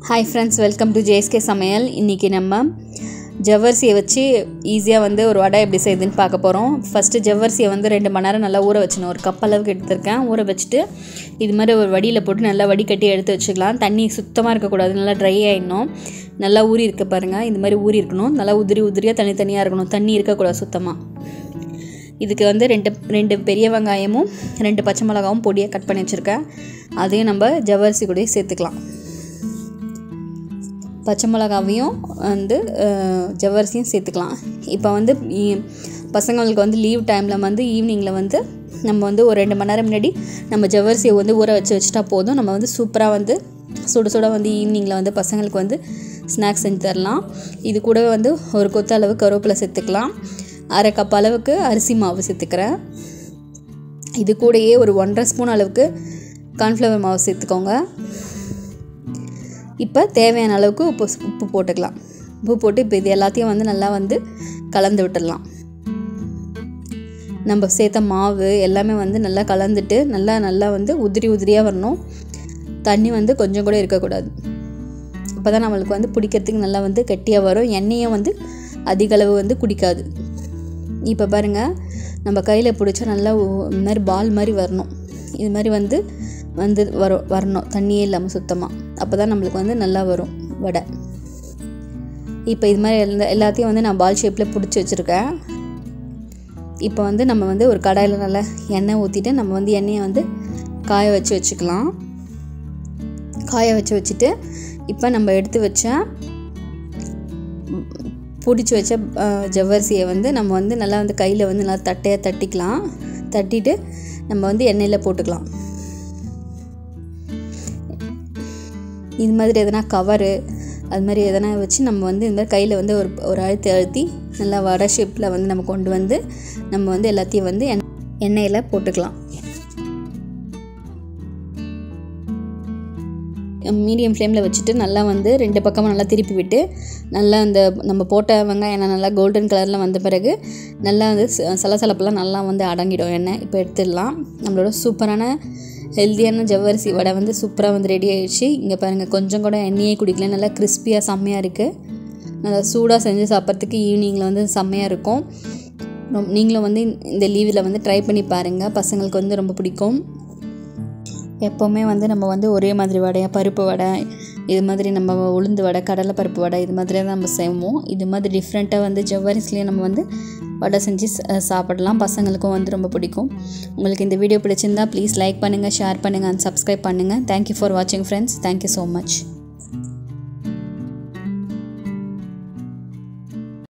hi friends welcome to JSK சமையல் இன்றைக்கி நம்ம ஜவ்வரிசியை வச்சு ஈஸியாக வந்து ஒரு வடை எப்படி செய்யுதுன்னு பார்க்க போகிறோம் ஃபஸ்ட்டு ஜவ்வரிசியை வந்து ரெண்டு மணி நேரம் நல்லா ஊற வச்சணும் ஒரு கப் அளவுக்கு எடுத்திருக்கேன் ஊற வச்சுட்டு இது மாதிரி ஒரு வடியில் போட்டு நல்லா வடிகட்டி எடுத்து வச்சுக்கலாம் தண்ணி சுத்தமாக இருக்கக்கூடாது நல்லா ட்ரை ஆகிடணும் நல்லா ஊறி இருக்க பாருங்கள் இந்த மாதிரி ஊறி இருக்கணும் நல்லா உதிரி உதிரியாக தனித்தனியாக இருக்கணும் தண்ணி இருக்கக்கூடாது சுத்தமாக இதுக்கு வந்து ரெண்டு ரெண்டு பெரிய வெங்காயமும் ரெண்டு பச்சை மிளகாவும் பொடியாக கட் பண்ணி வச்சுருக்கேன் அதையும் நம்ம ஜவ்வரிசி கூட சேர்த்துக்கலாம் பச்சை மிளகாவையும் வந்து அஹ், ஜவ்வரிசியும் சேர்த்துக்கலாம் இப்போ வந்து இ- பசங்களுக்கு வந்து லீவ் டைமில் வந்து ஈவினிங்கில் வந்து நம்ம வந்து ஒரு ரெண்டு மணி நேரம் முன்னாடி நம்ம ஜவ்வரிசியை வந்து ஊற வச்சு வச்சுட்டா போதும் நம்ம வந்து சூப்பராக வந்து சுட சுட வந்து ஈவினிங்கில் வந்து பசங்களுக்கு வந்து ஸ்நாக்ஸ் செஞ்சு தரலாம் இது கூடவே வந்து ஒரு கொத்து அளவு கருவேப்பிலை சேர்த்துக்கலாம் அரை கப் அளவுக்கு அரிசி மாவு சேர்த்துக்கிறேன் இது கூடயே ஒரு ஒன்றரை ஸ்பூன் அளவுக்கு கார்ன்ஃப்ளவர் மாவு சேர்த்துக்கோங்க இப்போ தேவையான அளவுக்கு உப்பு உப்பு போட்டுக்கலாம் உப்பு போட்டு இப்போ இது எல்லாத்தையும் வந்து நல்லா வந்து கலந்து விட்டுடலாம் நம்ம சேர்த்த மாவு எல்லாமே வந்து நல்லா கலந்துட்டு நல்லா நல்லா வந்து உதிரி உதிரியாக வரணும் தண்ணி வந்து கொஞ்சம் கூட இருக்கக்கூடாது அப்போ தான் நம்மளுக்கு வந்து பிடிக்கிறதுக்கு நல்லா வந்து கெட்டியாக வரும் எண்ணெயும் வந்து அதிக அளவு வந்து குடிக்காது இப்போ பாருங்கள் நம்ம கையில் பிடிச்சா நல்லா ஒ- இந்த மாதிரி பால் மாதிரி வரணும் இது மாதிரி வந்து வந்து வரும் வரணும் தண்ணியே இல்லாமல் சுத்தமாக அப்போ தான் நம்மளுக்கு வந்து நல்லா வரும் வடை இப்போ இது மாதிரி எல்லா எல்லாத்தையும் வந்து நான் பால் ஷேப்பில் பிடிச்சி வச்சுருக்கேன் இப்போ வந்து நம்ம வந்து ஒரு கடாயில் நல்லா எண்ணெய் ஊற்றிட்டு நம்ம வந்து எண்ணெயை வந்து காய வச்சு வச்சுக்கலாம் காய வச்சு வச்சுட்டு இப்போ நம்ம எடுத்து வச்ச பிடிச்சி வச்ச அஹ், ஜவ்வரிசியை வந்து நம்ம வந்து நல்லா வந்து கையில் வந்து நல்லா தட்டையாக தட்டிக்கலாம் தட்டிட்டு நம்ம வந்து எண்ணெயில் போட்டுக்கலாம் இது மாதிரி எதனா கவரு அது மாதிரி எதனா வச்சு நம்ம வந்து இந்த மாதிரி கையில் வந்து ஒரு ஒரு அழுத்தி அழுத்தி நல்லா வடை ஷேப்பில் வந்து நம்ம கொண்டு வந்து நம்ம வந்து எல்லாத்தையும் வந்து எண்ணெய் எண்ணெயில் போட்டுக்கலாம் மீடியம் ஃப்ளேமில் வச்சுட்டு நல்லா வந்து ரெண்டு பக்கமும் நல்லா திருப்பி விட்டு நல்லா அந்த நம்ம போட்ட வெங்காயம் எண்ணெய் நல்லா கோல்டன் கலரில் வந்த பிறகு நல்லா வந்து ச- சலசலப்பெல்லாம் நல்லா வந்து அடங்கிடும் எண்ணெய் இப்போ எடுத்துடலாம் நம்மளோட சூப்பரான ஹெல்த்தியான ஜவ்வரிசி வடை வந்து சூப்பராக வந்து ரெடி ஆயிடுச்சு இங்கே பாருங்கள் கொஞ்சம் கூட எண்ணெயே குடிக்கல நல்லா கிறிஸ்பியாக செம்மையாக இருக்குது நல்லா சூடாக செஞ்சு சாப்பிட்றதுக்கு ஈவினிங்கில் வந்து செம்மையாக இருக்கும் ரொம்- நீங்களும் வந்து இந்த லீவில் வந்து ட்ரை பண்ணி பாருங்கள் பசங்களுக்கு வந்து ரொம்ப பிடிக்கும் எப்போவுமே வந்து நம்ம வந்து ஒரே மாதிரி வடையாக பருப்பு வடை இது மாதிரி நம்ம உளுந்து வடை கடலை பருப்பு வடை இது மாதிரி தான் நம்ம செய்வோம் இது மாதிரி டிஃப்ரெண்ட்டாக வந்து ஜவ்வரிசிலேயே நம்ம வந்து வடை செஞ்சு ச- சாப்பிடலாம் பசங்களுக்கும் வந்து ரொம்ப பிடிக்கும் உங்களுக்கு இந்த வீடியோ பிடிச்சிருந்தா ப்ளீஸ் லைக் பண்ணுங்கள் ஷேர் பண்ணுங்கள் அண்ட் சப்ஸ்கிரைப் பண்ணுங்கள் தேங்க்யூ ஃபார் வாட்சிங் ஃப்ரெண்ட்ஸ் தேங்க்யூ ஸோ மச்